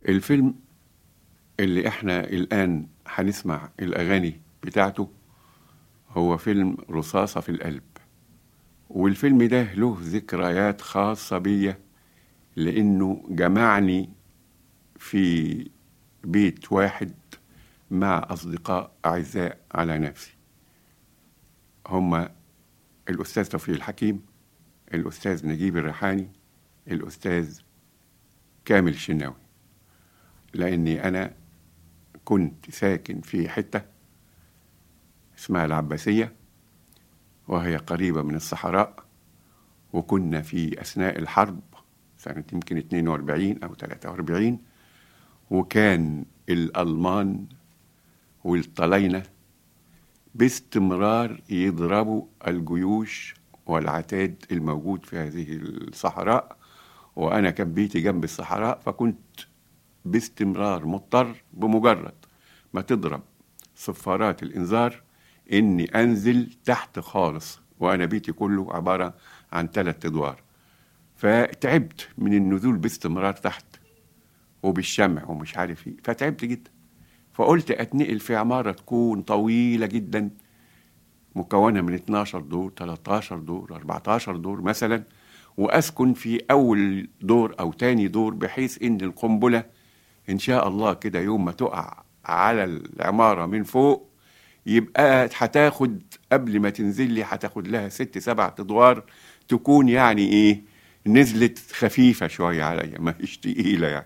الفيلم اللي احنا الآن هنسمع الأغاني بتاعته هو فيلم رصاصة في القلب والفيلم ده له ذكريات خاصة بيا لأنه جمعني في بيت واحد مع أصدقاء أعزاء على نفسي هما الأستاذ توفيق الحكيم الأستاذ نجيب الريحاني الأستاذ كامل الشناوي لأني أنا كنت ساكن في حتة اسمها العباسية وهي قريبة من الصحراء وكنا في أثناء الحرب سنة يمكن 42 أو 43 وكان الألمان والطلاينة باستمرار يضربوا الجيوش والعتاد الموجود في هذه الصحراء وأنا كان بيتي جنب الصحراء فكنت باستمرار مضطر بمجرد ما تضرب صفارات الإنذار إني أنزل تحت خالص وأنا بيتي كله عبارة عن ثلاث أدوار فتعبت من النزول باستمرار تحت وبالشمع ومش عارف ايه فتعبت جدا فقلت اتنقل في عمارة تكون طويلة جدا مكونة من 12 دور 13 دور 14 دور مثلا وأسكن في أول دور أو تاني دور بحيث إن القنبلة إن شاء الله كده يوم ما تقع على العمارة من فوق يبقى هتاخد قبل ما تنزل لي هتاخد لها ست سبع أدوار تكون يعني إيه نزلت خفيفة شوية عليا ما هيش تقيلة يعني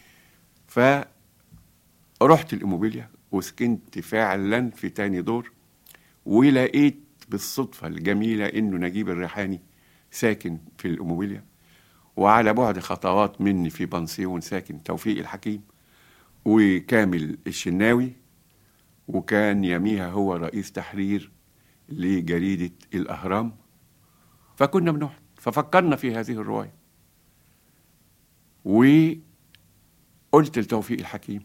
فرحت الإيموبيليا وسكنت فعلا في تاني دور ولقيت بالصدفة الجميلة إنه نجيب الريحاني ساكن في الإيموبيليا وعلى بعد خطوات مني في بنسيون ساكن توفيق الحكيم وكامل الشناوي وكان يميها هو رئيس تحرير لجريدة الأهرام فكنا بنقعد ففكرنا في هذه الرواية وقلت لتوفيق الحكيم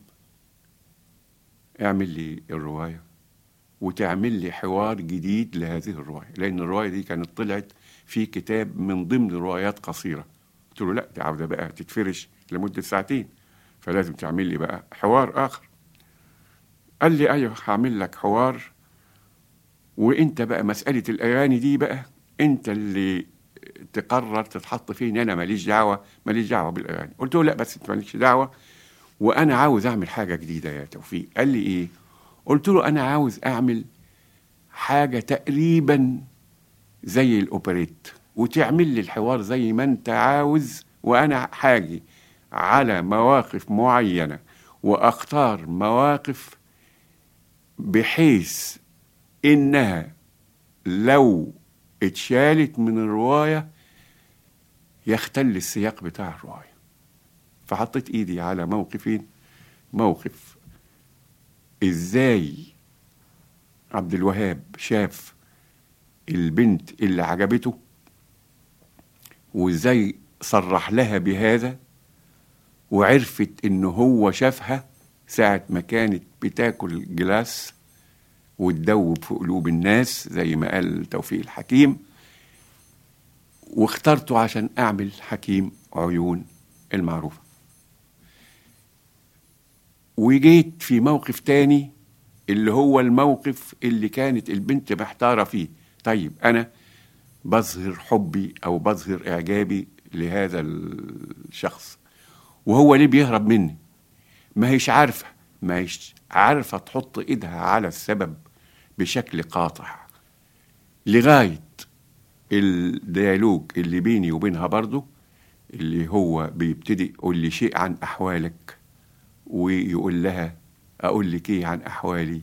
اعمل لي الرواية وتعمل لي حوار جديد لهذه الرواية لأن الرواية دي كانت طلعت في كتاب من ضمن روايات قصيرة قلت له لا دي عاوزة بقى تتفرش لمدة ساعتين فلازم تعمل لي بقى حوار آخر قال لي أيوه هعمل لك حوار وانت بقى مسألة الأغاني دي بقى انت اللي تقرر تتحط فين انا ماليش دعوه ماليش دعوه بالاغاني قلت له لا بس انت مالكش دعوه وانا عاوز اعمل حاجه جديده يا توفيق قال لي ايه قلت له انا عاوز اعمل حاجه تقريبا زي الاوبريت وتعمل لي الحوار زي ما انت عاوز وانا حاجي على مواقف معينه واختار مواقف بحيث انها لو اتشالت من الروايه يختل السياق بتاع الروايه فحطيت ايدي على موقفين موقف ازاي عبد الوهاب شاف البنت اللي عجبته وازاي صرح لها بهذا وعرفت ان هو شافها ساعة ما كانت بتاكل جلاس وتدوب في قلوب الناس زي ما قال توفيق الحكيم واخترته عشان اعمل حكيم عيون المعروفة وجيت في موقف تاني اللي هو الموقف اللي كانت البنت محتارة فيه طيب أنا بظهر حبي أو بظهر إعجابي لهذا الشخص وهو ليه بيهرب مني ما هيش عارفة ما هيش عارفة تحط إيدها على السبب بشكل قاطع لغاية الديالوج اللي بيني وبينها برضو اللي هو بيبتدي يقول لي شيء عن أحوالك ويقول لها أقول لك إيه عن أحوالي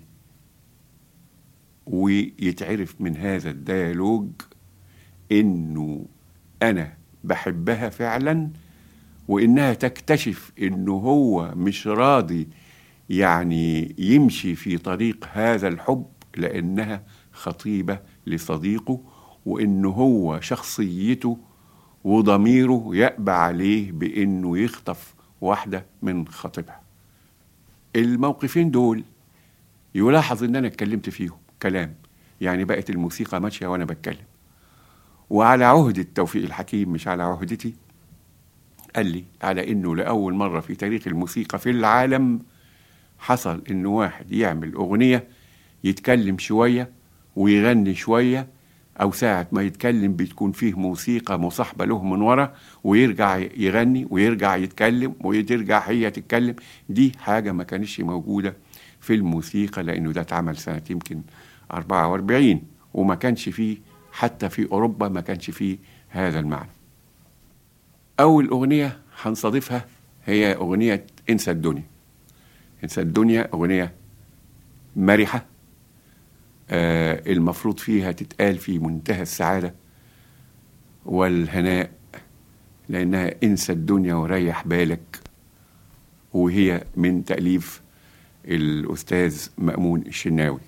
ويتعرف من هذا الديالوج إنه أنا بحبها فعلا وإنها تكتشف إنه هو مش راضي يعني يمشي في طريق هذا الحب لأنها خطيبة لصديقه وإنه هو شخصيته وضميره يأبى عليه بإنه يخطف واحدة من خطيبها الموقفين دول يلاحظ ان انا اتكلمت فيهم كلام يعني بقت الموسيقى ماشيه وانا بتكلم وعلى عهدة توفيق الحكيم مش على عهدتي قال لي على انه لاول مره في تاريخ الموسيقى في العالم حصل ان واحد يعمل اغنيه يتكلم شويه ويغني شويه او ساعه ما يتكلم بتكون فيه موسيقى مصاحبه له من ورا ويرجع يغني ويرجع يتكلم وترجع هي تتكلم دي حاجه ما كانتش موجوده في الموسيقى لانه ده اتعمل سنه يمكن 44 وما كانش فيه حتى في اوروبا ما كانش فيه هذا المعنى اول اغنيه هنستضيفها هي اغنيه انسى الدنيا انسى الدنيا اغنيه مرحه آه المفروض فيها تتقال في منتهى السعاده والهناء لانها انسى الدنيا وريح بالك وهي من تاليف الاستاذ مامون الشناوي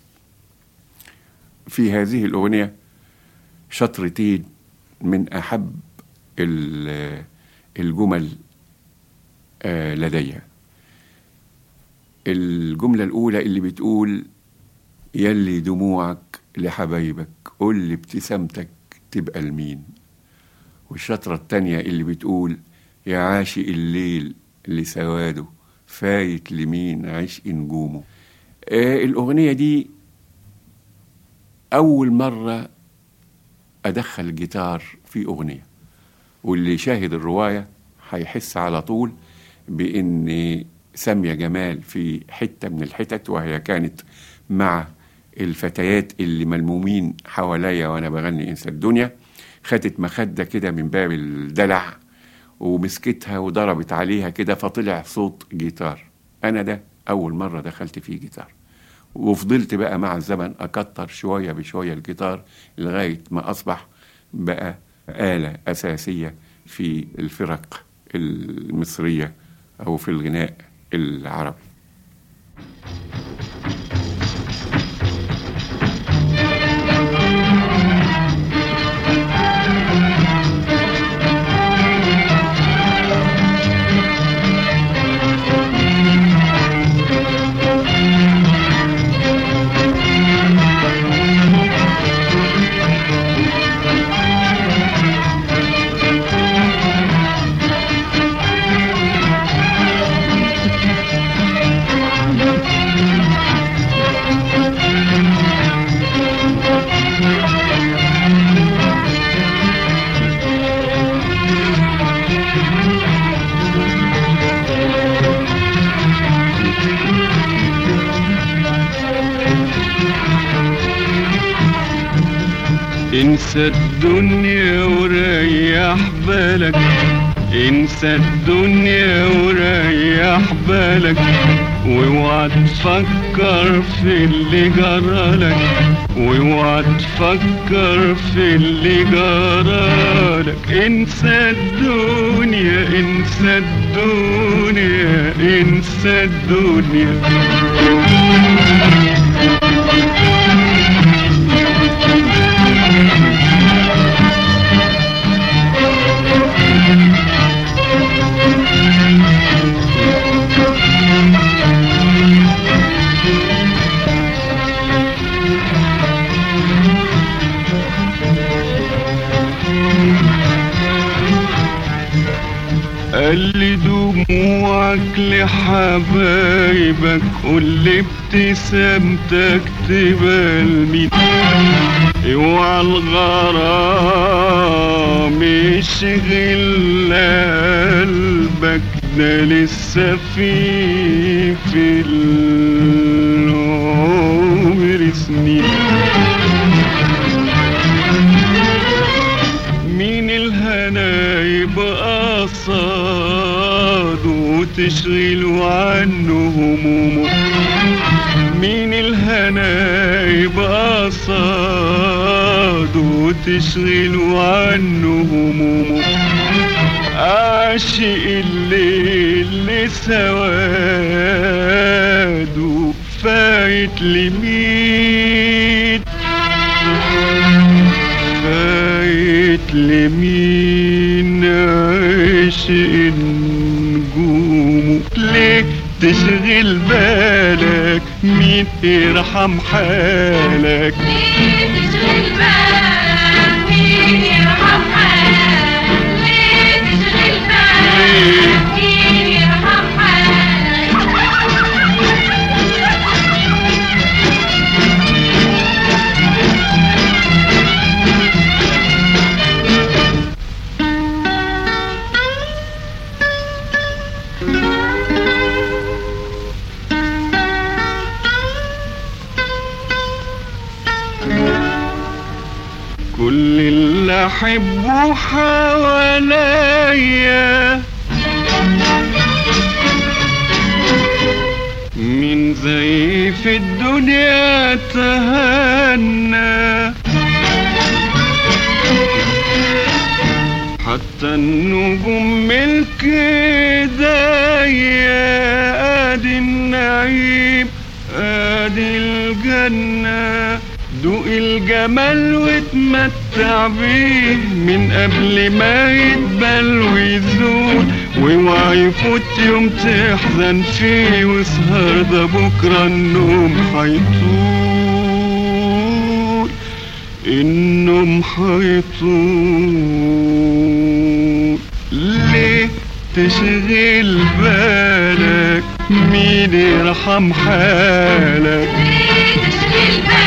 في هذه الاغنيه شطرتين من احب ال- الجمل آه، لدي الجملة الأولى اللي بتقول يلي دموعك لحبايبك قول لي ابتسامتك تبقى لمين والشطرة التانية اللي بتقول يا عاشق الليل لسواده فايت لمين عشق نجومه آه الأغنية دي أول مرة أدخل جيتار في أغنية واللي شاهد الرواية هيحس على طول بإن سامية جمال في حتة من الحتت وهي كانت مع الفتيات اللي ملمومين حواليا وأنا بغني إنسى الدنيا خدت مخدة كده من باب الدلع ومسكتها وضربت عليها كده فطلع صوت جيتار أنا ده أول مرة دخلت فيه جيتار وفضلت بقى مع الزمن أكتر شوية بشوية الجيتار لغاية ما أصبح بقى آلة أساسية في الفرق المصرية أو في الغناء العربي انسى الدنيا وريح بالك انسى الدنيا وريح بالك واوعى تفكر في اللي جرالك واوعى تفكر في اللي جرالك انسى الدنيا انسى الدنيا انسى الدنيا قال لي دموعك لحبايبك قول لي ابتسامتك تبقى لمين اوعى الغرام يشغل قلبك ده لسه في في العمر سنين مين الهنا يبقى قصاد وتشغل عنه همومه مين الهنا يبقى قصاد وتشغل عنه همومه عاشق الليل لسواده فايت لمين فايت لمين عشق نجومه ليه تشغل بالك مين يرحم حالك ليه تشغل بالك مين يرحم حالك ليه تشغل بالك ليه يرحم حالك كل اللي احبه حواليا من زي في الدنيا تهنى حتى النجوم ملك ايديا ادي النعيم ادي الجنة دوق الجمال واتمتع بيه من قبل ما يدبل ويزول واوعى يفوت يوم تحزن فيه واسهر ده بكرة النوم هيطول النوم هيطول ليه تشغل بالك مين يرحم حالك ليه تشغل بالك